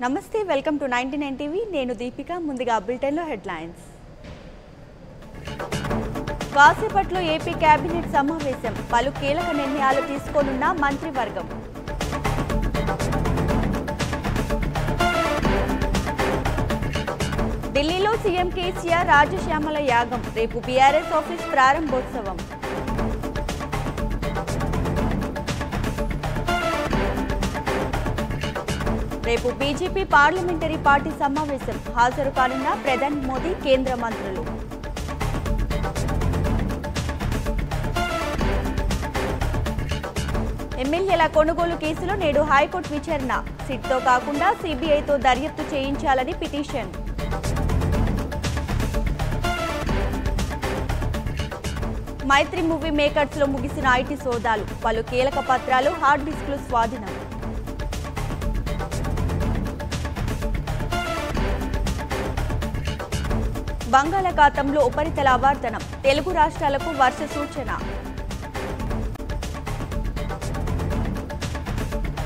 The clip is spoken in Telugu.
నమస్తే welcome to ninety nine TV నేను దీపిక ముందుగా బులెటిన్లో హెడ్లైన్స్ కాసేపట్లో ఏపీ కేబినెట్ సమావేశం పలు కీలక నిర్ణయాలు తీసుకోనున్న మంత్రివర్గం ఢిల్లీలో సీఎం కేసీఆర్ రాజశ్యామల యాగం రేపు బీఆర్ఎస్ ఆఫీస్ ప్రారంభోత్సవం రేపు బీజేపీ పార్లమెంటరీ పార్టీ సమావేశం హాజరు కానున్న ప్రధాని మోదీ కేంద్ర మంత్రులు ఎమ్మెల్యేల కొనుగోలు కేసులో నేడు హైకోర్టు విచారణ సిట్తో కాకుండా సిబిఐతో దర్యాప్తు చేయించాలని పిటిషన్ మైత్రి మూవీ మేకర్స్ లో ముగిసిన ఐటీ సోదాలు పలు కీలక పత్రాలు హార్డ్ డిస్క్లు స్వాధీనం బంగాళాఖాతంలో ఉపరితల ఆవర్తనం తెలుగు రాష్ట్రాలకు వర్ష సూచన